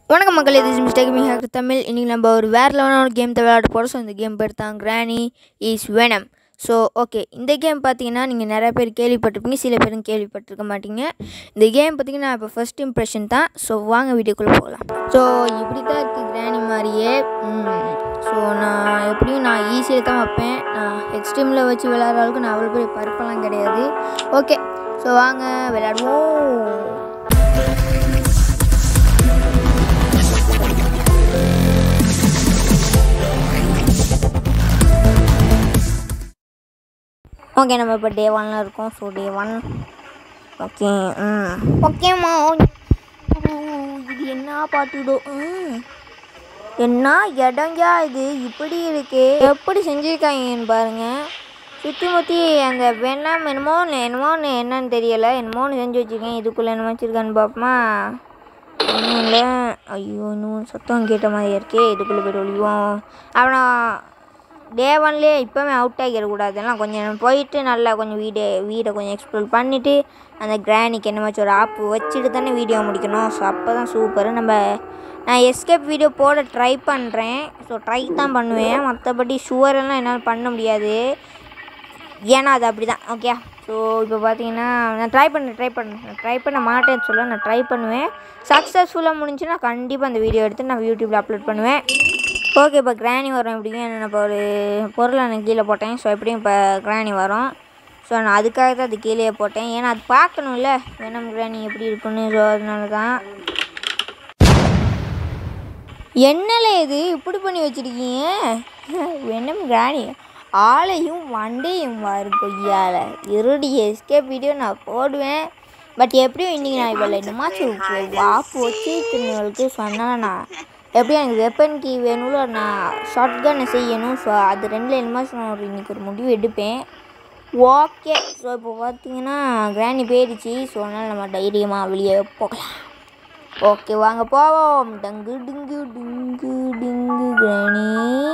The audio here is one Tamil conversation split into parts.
வணக்கம் மக்கள் இது மிஸ்டேக் மிக தமிழ் இன்றைக்கி நம்ம ஒரு வேறு லெவலான ஒரு கேம் விளையாட போகிறோம் ஸோ இந்த கேம் பேர் தான் Granny is venom so okay இந்த கேம் பார்த்தீங்கன்னா நீங்கள் நிறைய பேர் கேள்விப்பட்டிருப்பீங்க சில பேரும் கேள்விப்பட்டிருக்க மாட்டீங்க இந்த கேம் பார்த்தீங்கன்னா இப்போ ஃபஸ்ட் இம்ப்ரெஷன் தான் ஸோ வாங்க வீடியோக்குள்ளே போகலாம் ஸோ இப்படி தான் இருக்குது கிரானி மாதிரியே ஸோ நான் எப்படியும் நான் ஈஸியாக தான் வைப்பேன் நான் எக்ஸ்ட்ரீமில் வச்சு விளையாடுற அளவுக்கு நான் அவ்வளோ பெரிய பருப்பெல்லாம் கிடையாது ஓகே ஸோ வாங்க விளையாடுவோம் ஓகே நம்ம இப்போ டே ஒன்ல இருக்கோம் ஸோ டே ஒன் ஓகே ம் ஓகேம்மா இது என்ன பாட்டுடோ ம் என்ன இடங்கயா இது இப்படி இருக்கு எப்படி செஞ்சுருக்காங்கன்னு பாருங்க சுற்றி முற்றி அந்த வெண்ணம் என்னமோ என்னமோன்னு என்னன்னு தெரியலை என்னமோன்னு செஞ்சு வச்சுருக்கேன் இதுக்குள்ளே என்ன வச்சுருக்கான்னு பார்ப்போமா ஒன்றும் இல்லை ஐயோ இன்னும் சத்தம் கேட்ட மாதிரி இருக்கே இதுக்குள்ளே போய்ட்டு ஒழிவோம் அப்புறம் டே ஒன்லேயே இப்போவே அவுட் ஆகிடக்கூடாது எல்லாம் கொஞ்சம் போயிட்டு நல்லா கொஞ்சம் வீடு வீடை கொஞ்சம் எக்ஸ்ப்ளோர் பண்ணிவிட்டு அந்த கிரானிக்கு என்னமாச்சும் ஒரு ஆப்பு வச்சுட்டு தானே வீடியோ முடிக்கணும் ஸோ அப்போ தான் சூப்பர் நம்ம நான் எஸ்கேப் வீடியோ போட ட்ரை பண்ணுறேன் ஸோ ட்ரை தான் பண்ணுவேன் மற்றபடி ஷுவரெல்லாம் என்னால் பண்ண முடியாது ஏன்னா அது அப்படி தான் ஓகே ஸோ இப்போ பார்த்தீங்கன்னா நான் ட்ரை பண்ண ட்ரை பண்ணேன் நான் ட்ரை பண்ண மாட்டேன்னு சொல்ல நான் ட்ரை பண்ணுவேன் சக்ஸஸ்ஃபுல்லாக முடிஞ்சுன்னா கண்டிப்பாக அந்த வீடியோ எடுத்து நான் யூடியூப்பில் அப்லோட் பண்ணுவேன் ஓகே இப்போ கிராணி வரும் எப்படியும் நான் இப்போ ஒரு பொருளை நான் கீழே போட்டேன் ஸோ எப்படியும் இப்போ கிராணி வரும் ஸோ நான் அதுக்காக தான் அது கீழே போட்டேன் ஏன்னா அது பார்க்கணும்ல வேணும் கிராணி எப்படி இருக்குன்னு ஸோ அதனால தான் என்னல இது இப்படி பண்ணி வச்சுருக்கீங்க வேணும் கிராணி ஆளையும் வண்டையும் வாரு கொய்யால இருடி எஸ்கேப் வீடியோ நான் போடுவேன் பட் எப்படியும் இன்றைக்கி நான் இவ்வளோ என்னமாச்சும் வாப்பு வச்சு திருநெல்வேலுக்கு சொன்னால் நான் எப்படியும் எனக்கு வெப்பன் கீ வேணும்ல நான் ஷார்ட் கன்னை செய்யணும் ஸோ அது ரெண்டில் என்னமாச்சும் நான் ஒரு இன்றைக்கி ஒரு முடிவு எடுப்பேன் ஓகே ஸோ இப்போ பார்த்தீங்கன்னா கிராணி போயிடுச்சு ஸோ அதனால் நம்ம தைரியமாக வெளியே போகலாம் ஓகே வாங்க போவோம் டங்கு டிங்கு டிங்கு டிங்கு கிராணி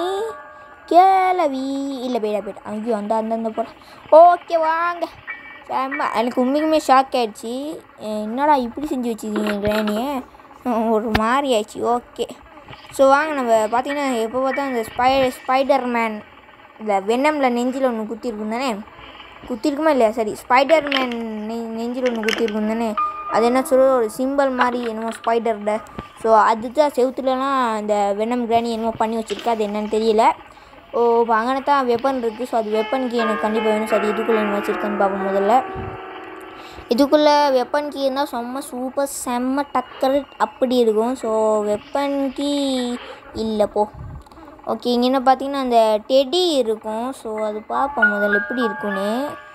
கேளவி இல்லை போயிடா போயிட்டா ஐயோ அந்த அந்த அந்த போட ஓகே வாங்க செம்ம எனக்கு உண்மைக்குமே ஷாக் ஆகிடுச்சு என்னடா இப்படி செஞ்சு வச்சுருக்கீங்க கிராணியை ஒரு மாதிரி ஆயிடுச்சு ஓகே ஸோ வாங்க நம்ம பார்த்தீங்கன்னா எப்போ பார்த்தா இந்த ஸ்பை ஸ்பைடர் மேன் இந்த வெண்ணமில் நெஞ்சில் ஒன்று குத்திருக்கும் தானே குத்திருக்குமா இல்லையா சரி ஸ்பைடர் மேன் நெ நெஞ்சில் ஒன்று குத்திருக்கும் தானே அது என்ன சொல்ல ஒரு சிம்பிள் மாதிரி என்னமோ ஸ்பைடர்ட ஸோ அதுதான் செவுத்துலலாம் இந்த வெண்ணம் கிராணி என்னமோ பண்ணி வச்சுருக்கு அது என்னன்னு தெரியல ஓ இப்போ அங்கே தான் வெப்பன் இருக்குது ஸோ அது வெப்பனுக்கு எனக்கு கண்டிப்பாக வேணும் சரி இதுக்குள்ளே என்ன வச்சுருக்கேன்னு பார்ப்போம் முதல்ல இதுக்குள்ளே வெப்பன் கீ இருந்தால் செம்ம சூப்பர் செம்ம டக்கர் அப்படி இருக்கும் ஸோ வெப்பன் கீ இல்லை போ ஓகே இங்கே என்ன பார்த்தீங்கன்னா அந்த டெடி இருக்கும் ஸோ அது பார்ப்போம் முதல்ல எப்படி இருக்குன்னு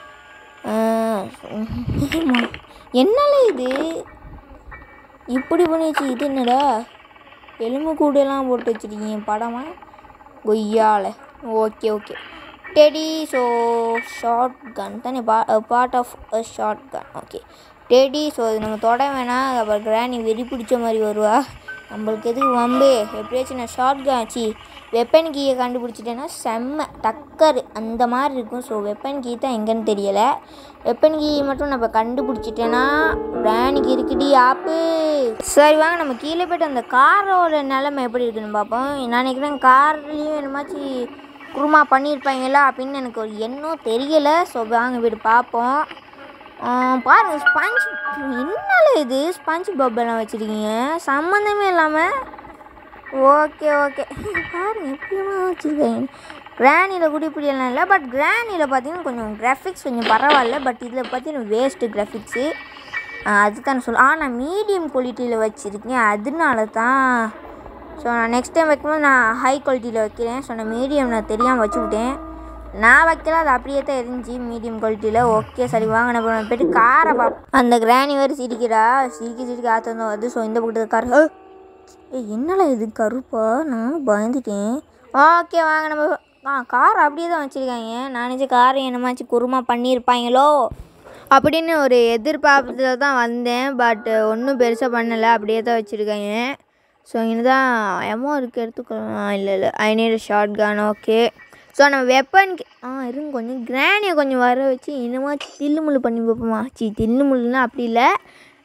என்னால இது இப்படி பண்ணிச்சு இது என்னடா எலும்பு கூடெல்லாம் போட்டு வச்சுருக்கீங்க படமா கொய்யால okay okay teddy so shotgun தானே பா part of a shotgun okay teddy so அது நம்ம தொட வேணாம் அப்புறம் கிராணி வெறி பிடிச்ச மாதிரி வருவா நம்மளுக்கு எதுக்கு வம்பு எப்படியாச்சும் நான் ஷார்ட் கன் ஆச்சு வெப்பன் கீயை கண்டுபிடிச்சிட்டேன்னா செம்ம டக்கர் அந்த மாதிரி இருக்கும் ஸோ வெப்பன் கீ தான் எங்கன்னு தெரியலை வெப்பன் கீ மட்டும் நம்ம கண்டுபிடிச்சிட்டேன்னா கிராணிக்கு இருக்குடி ஆப்பு சரி வாங்க நம்ம கீழே போய்ட்டு அந்த காரோட நிலைமை எப்படி இருக்குன்னு பார்ப்போம் நான் நினைக்கிறேன் கார்லேயும் என்னமாச்சு குருமா பண்ணியிருப்பாங்களா அப்படின்னு எனக்கு ஒரு எண்ணம் தெரியலை ஸோ வாங்க வீடு பார்ப்போம் பாருங்கள் ஸ்பஞ்ச் என்னால இது ஸ்பஞ்ச் பப்பெல்லாம் வச்சுருக்கீங்க சம்மந்தமே இல்லாமல் ஓகே ஓகே பாருங்கள் எப்படியெல்லாம் வச்சுருக்கீங்க கிரானியில் கூட இப்படியெல்லாம் இல்லை பட் கிரானியில் பார்த்தீங்கன்னா கொஞ்சம் கிராஃபிக்ஸ் கொஞ்சம் பரவாயில்ல பட் இதில் பார்த்தீங்கன்னா வேஸ்ட்டு கிராஃபிக்ஸு அதுதான் சொல்ல ஆ நான் மீடியம் குவாலிட்டியில் வச்சுருக்கேன் அதனால தான் ஸோ நான் நெக்ஸ்ட் டைம் வைக்கும்போது நான் ஹை குவாலிட்டியில் வைக்கிறேன் ஸோ நான் மீடியம் நான் தெரியாமல் வச்சுக்கிட்டேன் நான் வைக்கல அது அப்படியே தான் இருந்துச்சு மீடியம் குவாலிட்டியில் ஓகே சரி வாங்க நம்ம போய்ட்டு காரை பார்ப்போம் அந்த கிராணி வேறு சிரிக்கிறா சிரிக்க சிரிக்க ஆற்று வந்து வருது ஸோ இந்த பக்கத்து கார் ஏ என்னடா இது கருப்பா நான் பயந்துட்டேன் ஓகே வாங்க நம்ம ஆ கார் அப்படியே தான் வச்சுருக்காங்க நான் நினச்ச காரை என்னமாச்சு குருமா பண்ணியிருப்பாங்களோ அப்படின்னு ஒரு எதிர்பார்ப்பத்தில் தான் வந்தேன் பட் ஒன்றும் பெருசாக பண்ணலை அப்படியே தான் வச்சுருக்காங்க ஸோ இங்கே தான் எமோ இருக்குது எடுத்துக்கலாம் இல்லை இல்லை I need shotgun okay so நம்ம வெப்பனுக்கு ஆ இருங்க கொஞ்சம் கிராணியை கொஞ்சம் வர வச்சு இன்னமாச்சு தில்லுமுள்ளு பண்ணி பார்ப்போமா சி தில்லுமுள்ளுனா அப்படி இல்லை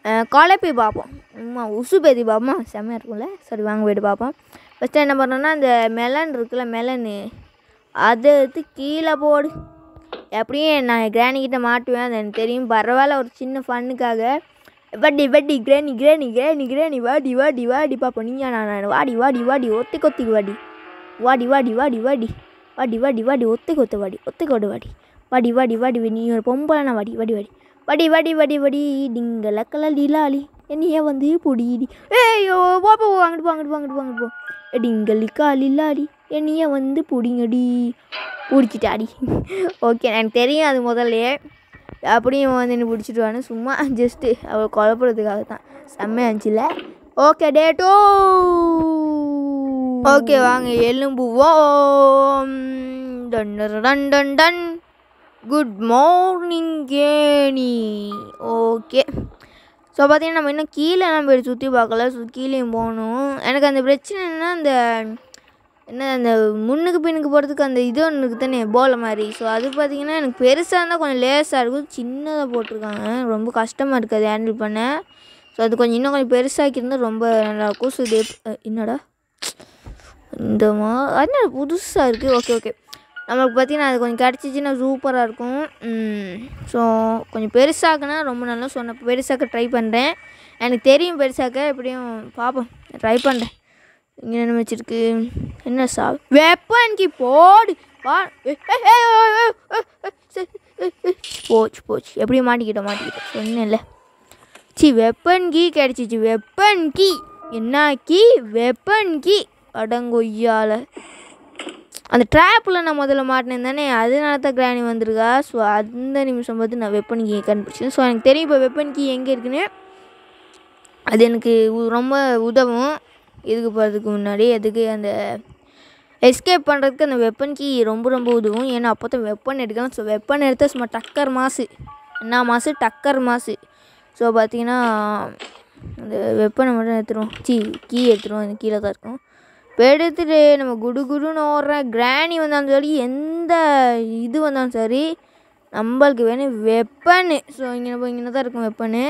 குழப்பி பார்ப்போம் அம்மா உசு பேத்தி பார்ப்போம் செம்மையாக இருக்கும்ல சரி வாங்க போய்ட்டு பார்ப்போம் ஃபஸ்ட்டு என்ன பண்ணோன்னா அந்த மெலன் இருக்குல்ல மெலனு அதை எடுத்து கீழே போடு எப்படியும் நான் கிராணிக்கிட்ட மாட்டுவேன் அது எனக்கு தெரியும் பரவாயில்ல ஒரு சின்ன ஃபன்னுக்காக வட்டி வட்டி கிராணி கிராணி கிராணி கிராணி வாடி வாடி வாடி பார்ப்போம் நீயா நான் வாடி வாடி வாடி ஒத்தி கொத்திக்கு வாடி வாடி வாடி வாடி வாடி வாடி வாடி வாடி ஒத்தை கொத்த வாடி ஒத்தை கொடு வாடி வாடி வாடி வாடி வாடி. நீ ஒரு பொம்பளைனா வாடி வாடி வாடி வாடி வாடி வாடி வாடி டிங்கல கலர் லீலாலி என்னைய வந்து பொடிடி ஏய்யோ போ போ அங்கிட்டு போ அங்கிட்டு போ அங்கிட்டு போ அங்கிட்டு போ டிங்கலி காலில்லாடி என்னைய வந்து பிடிங்கடி பிடிச்சிட்டாடி ஓகே எனக்கு தெரியும் அது முதல்ல அப்படியும் வந்து என்ன பிடிச்சிட்டு வான்னு சும்மா ஜஸ்ட்டு அவள் குழப்பறதுக்காக தான் செம்மையா இருந்துச்சுல ஓகே டேட்டோ ஓகே வாங்க எலும்புவோம் done done done done good morning கேணி ஓகே ஸோ பார்த்தீங்கன்னா நம்ம இன்னும் கீழே நம்ம போய் சுற்றி பார்க்கல ஸோ கீழேயும் போகணும் எனக்கு அந்த பிரச்சனை என்னன்னா அந்த என்ன அந்த முன்னுக்கு பின்னுக்கு போகிறதுக்கு அந்த இது ஒன்று இருக்குது தானே போல மாதிரி ஸோ அது பார்த்தீங்கன்னா எனக்கு பெருசாக இருந்தால் கொஞ்சம் லேஸாக இருக்கும் சின்னதாக போட்டிருக்காங்க ரொம்ப கஷ்டமாக இருக்குது அது ஹேண்டில் பண்ண ஸோ அது கொஞ்சம் இன்னும் கொஞ்சம் பெருசாக்கியிருந்தால் ரொம்ப நல்லாயிருக்கும் ஸோ இது எப்- என்னடா இந்த மா என்ன புதுசாக இருக்குது ஓகே ஓகே நம்மளுக்கு பார்த்தீங்கன்னா அது கொஞ்சம் கிடச்சிச்சின்னா சூப்பராக இருக்கும் ஸோ கொஞ்சம் பெருசாக்குனா ரொம்ப நல்லா சொன்ன பெருசாக்க ட்ரை பண்ணுறேன் எனக்கு தெரியும் பெருசாக்க எப்படியும் பார்ப்போம் ட்ரை பண்ணுறேன் இங்கே என்ன வச்சிருக்கு என்ன சா வெப்பன்கி போடு வா ஏ, ஏ, ஏ, ஏ, ஏ, ஏ, ஏ, சரி, ஏ, ஏ. போச்சு போச்சு எப்படியும் மாட்டிக்கிட்டோம் மாட்டிக்கிட்டோம் சொன்னேன்ல சி வெப்பன் கீ கிடச்சிச்சு வெப்பன் கீ என்ன கீ வெப்பன் கீ அடங்கொய்யால அந்த ட்ராப்பில் நான் முதல்ல மாட்டினேன் தானே அதனால தான் கிராணி வந்திருக்கா ஸோ அந்த நிமிஷம் பார்த்து நான் வெப்பன் கீ கண்டுபிடிச்சேன் ஸோ எனக்கு தெரியும் இப்போ வெப்பன் கீ எங்கே இருக்குன்னு அது எனக்கு உ- ரொம்ப உதவும் இதுக்கு போகிறதுக்கு முன்னாடி அதுக்கு அந்த எஸ்கேப் பண்ணுறதுக்கு அந்த வெப்பன் கீ ரொம்ப ரொம்ப உதவும் ஏன்னா அப்போ தான் வெப்பன் எடுக்கலாம் ஸோ வெப்பன் எடுத்தால் சும்மா டக்கர் மாசு என்ன மாசு டக்கர் மாசு ஸோ பார்த்தீங்கன்னா அந்த வெப்பனை மட்டும் எடுத்துருவோம் சி கீ எடுத்துருவோம் அந்த கீழே தான் இருக்கும் இப்போ எடுத்துட்டு நம்ம குடு குடுன்னு ஓடுறேன் கிராணி வந்தாலும் சரி எந்த இது வந்தாலும் சரி நம்மளுக்கு வேணும் வெப்பனு ஸோ இங்கே போய் இங்கே தான் இருக்கும் வெப்பனு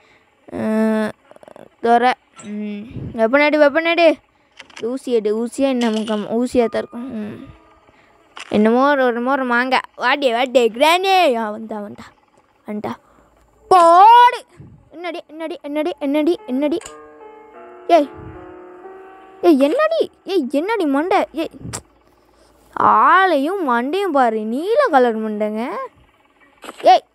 துறை வெப்பனேடு வெப்பனேடு ஊசி எடு ஊசியாக நமக்கு ஊசியாக தான் இருக்கும் ம். என்னமோ ஒரு என்னமோ ஒரு மாங்காய் வாடி வாடி கிரானே ஆ வந்தா வந்தா வந்தா போடு என்னடி என்னடி என்னடி என்னடி என்னடி ஏய் ஏய் என்னடி ஏய் என்னடி மண்டை ஏய் ஆளையும் மண்டையும் பாரு நீல கலர் மண்டைங்க ஏய்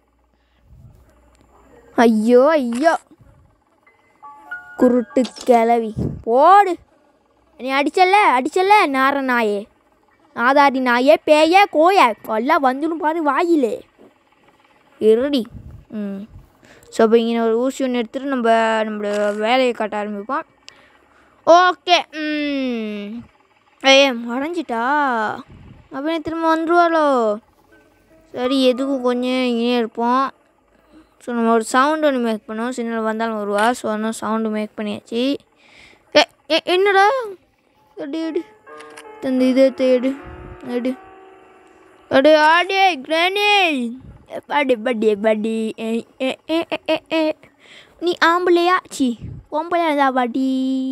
ஐயோ ஐயோ குருட்டு கிளவி போடு நீ அடிச்சல்ல அடிச்சல்ல நார நாயே நாதாடி நாயே பேயே கோய எல்லாம் வந்துடும் பாரு வாயிலே இருடி ம் ஸோ இப்போ இங்கே ஒரு ஊசி ஒன்று எடுத்துகிட்டு நம்ம நம்மளோட வேலையை காட்ட ஆரம்பிப்போம் ஓகே ம் ஏய் மறைஞ்சிட்டா அப்படின்னு திரும்ப வந்துருவாளோ சரி எதுக்கும் கொஞ்சம் இங்கே இருப்போம் ஸோ நம்ம ஒரு சவுண்ட் ஒன்று மேக் பண்ணோம் சின்ன வந்தாலும் வருவா ஸோ அதனால் சவுண்டு மேக் பண்ணியாச்சு ஏ ஏ என்னடா எடு எடு தந்து இதை தேடு எடு எடு ஆடே கிரானே படி படி படி ஏ ஏ ஏ ஏ, ஏ ஏ நீ ஆம்பளையா சி பொம்பளையா தான் பாடி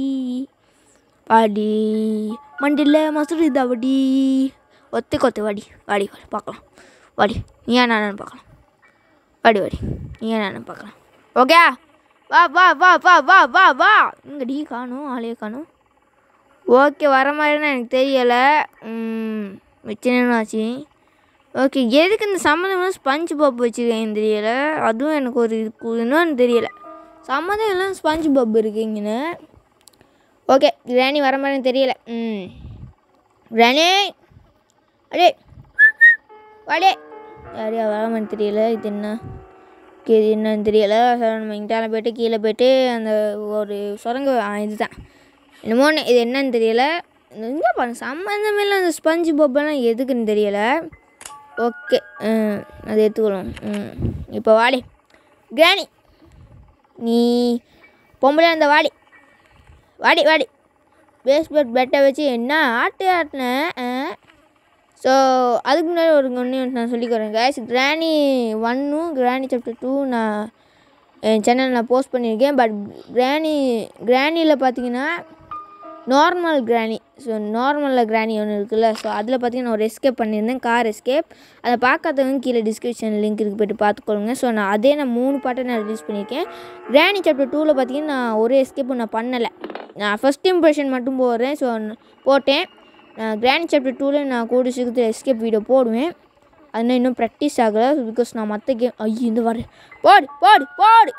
வாடி மண்டியில் மசூரி தான் வாடி ஒத்து கொத்து வாடி வாடி வாடி பார்க்கலாம் வாடி நீ ஏன் நான் பார்க்கலாம் வாடி வாடி நீ ஏன் நான் பார்க்கலாம் ஓகே வா வா வா வா வா வா வா இங்கடி காணும் ஆளையே காணும் ஓகே வர மாதிரினா எனக்கு தெரியலை வச்சுனாச்சு ஓகே எதுக்கு இந்த சம்மந்தம் ஸ்பஞ்ச் பாப் வச்சுருக்கேன்னு தெரியலை அதுவும் எனக்கு ஒரு இது இன்னொன்று தெரியலை சம்மந்தம் எல்லாம் ஸ்பஞ்ச் பாப் இருக்குங்கன்னு ஓகே கிராணி வர மாதிரி தெரியல ம் கிராணி அடே வாடே யாரையா வர மாதிரி தெரியல இது என்ன ஓகே இது என்னன்னு தெரியல சரி, நம்ம இங்கிட்டால போயிட்டு கீழே போயிட்டு அந்த ஒரு சுரங்க ஆ, இதுதான் என்னமோ ஒன்று இது என்னன்னு தெரியல இங்கே பாருங்க சம்மந்தமே இல்லை அந்த ஸ்பஞ்சு பப்பெல்லாம் எதுக்குன்னு தெரியல ஓகே ம் அதை எடுத்துக்கலாம் ம் இப்போ வாடி கிராணி நீ பொம்பளை அந்த வாடி வாடி வாடி பேஸ்பெட் பெட்டை வச்சு என்ன ஆட்டு ஆட்டினேன் ஸோ அதுக்கு முன்னாடி ஒரு ஒன்று நான் சொல்லிக்கிறேன் கேஸ் கிராணி ஒன்னும் கிராணி சாப்டர் டூ நான் என் சேனல் நான் போஸ்ட் பண்ணியிருக்கேன் பட் கிராணி கிராணியில் பார்த்தீங்கன்னா நார்மல் கிராணி ஸோ நார்மலில் கிராணி ஒன்று இருக்குல்ல ஸோ அதில் பார்த்தீங்கன்னா நான் ஒரு எஸ்கேப் பண்ணியிருந்தேன் கார் எஸ்கேப் அதை பார்க்காதவங்க கீழே டிஸ்கிரிப்ஷன் லிங்க் இருக்கு போய்ட்டு பார்த்துக்கொள்ளுங்க ஸோ நான் அதே நான் மூணு பாட்டை நான் ரிலீஸ் பண்ணியிருக்கேன் கிராணி சாப்டர் டூவில் பார்த்தீங்கன்னா நான் ஒரு எஸ்கேப்பும் நான் பண்ணலை நான் ஃபஸ்ட் இம்ப்ரெஷன் மட்டும் போடுறேன் ஸோ போட்டேன் நான் கிராணி சாப்டர் டூவில் நான் கூடிய சீக்கிரத்தில் எஸ்கேப் வீடியோ போடுவேன் அது இன்னும் ப்ராக்டிஸ் ஆகலை பிகாஸ் நான் மற்ற கேம் ஐயோ இந்த வர போடு போடு போடு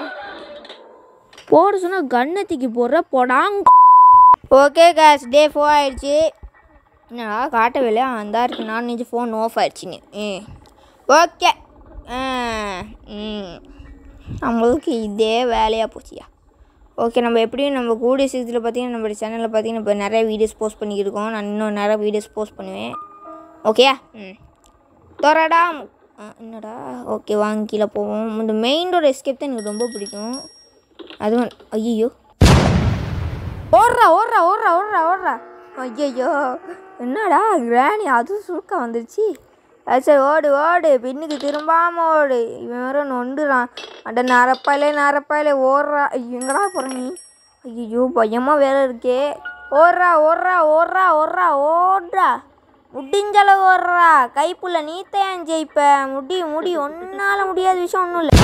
போட சொன்னால் கண்ணை தூக்கி போடுற போடாங்க ஓகே கேஸ் டே ஃபோர் ஆயிடுச்சு என்னடா காட்டவே இல்லையா அந்த இருக்கு நான் நினச்சி ஃபோன் ஆஃப் ஆயிடுச்சுன்னு ம் ஓகே ம் நம்மளுக்கு இதே வேலையாக போச்சியா ஓகே நம்ம எப்படியும் நம்ம கூடிய சீக்கிரத்தில் பார்த்தீங்கன்னா நம்ம சேனலில் பார்த்தீங்கன்னா இப்போ நிறைய வீடியோஸ் போஸ்ட் பண்ணியிருக்கோம் நான் இன்னும் நிறைய வீடியோஸ் போஸ்ட் பண்ணுவேன் ஓகேயா ம் தோறாடா என்னடா ஓகே வாங்க கீழே போவோம் இந்த மெயின் டோர் எஸ்கேப் தான் எனக்கு ரொம்ப பிடிக்கும் அதுவும் ஐயோ ஓடுறா ஓடுறா ஓடுறா ஓடுறா ஓடுறா ஐயோ என்னடா கிராணி அதுவும் சுருக்கா வந்துருச்சு அது சரி ஓடு ஓடு பின்னுக்கு திரும்பாம ஓடு இவன் வேற நொண்டுறான் அட நரப்பாயிலே நரப்பாயிலே ஓடுறா ஐயோ, எங்கடா போகிற நீ ஐயோ பயமாக வேற இருக்கே ஓடுறா ஓடுறா ஓடுறா ஓடுறா ஓடுறா முடிஞ்சளவு ஓடுறா கைப்புள்ள நீத்தையான் ஜெயிப்ப முடி முடி ஒன்றால் முடியாத விஷயம் ஒன்றும் இல்லை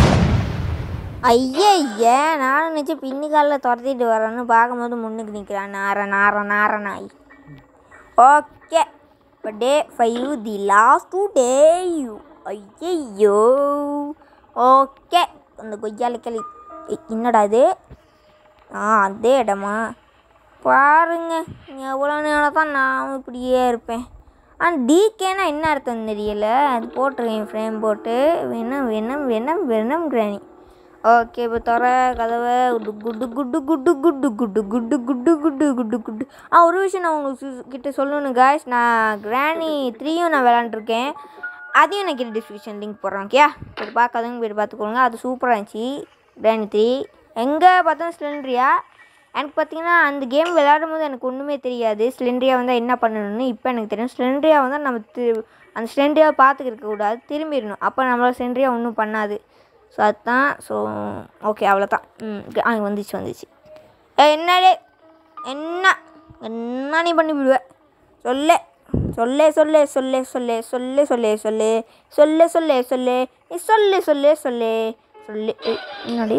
ஐயய்ய நானும் நினச்சி பின்னி காலில் துரத்திட்டு வரேன்னு பார்க்கும்போது முன்னுக்கு நிற்கிறான் நார நார நார நாய் ஓகே இப்போ day five the last two day ஐயையோ ஓகே அந்த கொய்யால கிளி ஏய், என்னடா இது ஆ அதே இடமா பாருங்க எவ்வளோ நேரம் தான் நான் இப்படியே இருப்பேன் ஆனால் டிகேனா என்ன அர்த்தம் தெரியல அது போட்டிருக்கேன் ஃப்ரேம் போட்டு வேணும் வேணும் வேணும் வேணும் கிராணி ஓகே இப்போ தர கதவை குடு குடு குடு குடு குடு குடு குடு குடு குடு குடு குடு ஆ ஒரு விஷயம் நான் உங்களுக்கு சு- கிட்ட சொல்லணும் காய்ஸ் நான் கிராணி த்ரீயும் நான் விளாண்டுருக்கேன் அதையும் நான் கிட்ட டிஸ்கிரிப்ஷன் லிங்க் போடுறேன் ஓகே போய் பார்க்காதவங்க போய் பார்த்துக்கோங்க அது சூப்பராக இருந்துச்சு கிராணி த்ரீ எங்கே பார்த்தோம் ஸ்லெண்ட்ரியா எனக்கு பார்த்தீங்கன்னா அந்த கேம் விளையாடும் போது எனக்கு ஒன்றுமே தெரியாது ஸ்லெண்ட்ரியா வந்தால் என்ன பண்ணணும்னு இப்போ எனக்கு தெரியும் ஸ்லெண்ட்ரியா வந்தால் நம்ம தி- அந்த ஸ்லெண்ட்ரியாவை பார்த்துக்கிட்டு இருக்கக்கூடாது திரும்பிடணும் அப்போ நம்மளால் ஸ்லெண்ட்ரியா ஒன்றும் பண்ணாது ஸோ அதுதான் ஸோ ஓகே அவ்வளோதான் ம் ஆ வந்துச்சு வந்துச்சு ஏ என்னடே என்ன என்ன நீ பண்ணி விடுவ சொல்லே சொல்லே சொல்லே சொல்லே சொல்லே சொல்லே சொல்லே சொல்லே சொல்லே சொல்லே சொல்லே நீ சொல்லே சொல்லே சொல்லே சொல்லு ஏய், என்னடி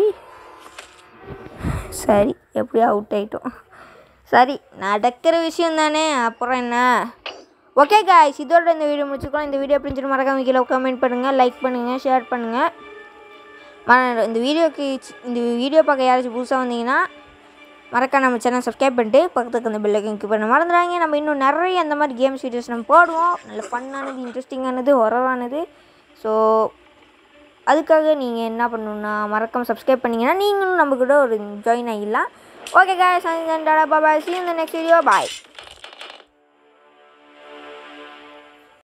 சரி எப்படி அவுட் ஆயிட்டோம் சரி நடக்கிற விஷயம் தானே அப்புறம் என்ன ஓகே காய்ஸ் இதோட இந்த வீடியோ முடிச்சுக்கலாம் இந்த வீடியோ பிடிச்சிட்டு மறக்காம கீழே கமெண்ட் பண்ணுங்கள் லைக் பண்ணுங்கள் ஷேர் பண்ணுங்கள் மற- இந்த வீடியோக்கு சி- இந்த வீடியோ பார்க்க யாராச்சும் புதுசாக வந்தீங்கன்னா மறக்காம நம்ம சேனல் சப்ஸ்கிரைப் பண்ணிட்டு பக்கத்துக்கு அந்த பெல்லைக்கன் கிளிக் பண்ண மறந்துடாங்க நம்ம இன்னும் நிறைய அந்த மாதிரி கேம்ஸ் வீடியோஸ் நம்ம போடுவோம் நல்ல ஃபன்னானது இன்ட்ரெஸ்டிங்கானது ஹொரரானது ஸோ அதுக்காக நீங்கள் என்ன பண்ணணுன்னா மறக்காம சப்ஸ்கிரைப் பண்ணிங்கன்னா நீங்களும் நம்ம கூட ஒரு ஜாயின் ஆகிடலாம் ஓகே காய்ஸ் பாய் சி இந்த நெக்ஸ்ட் வீடியோ பாய்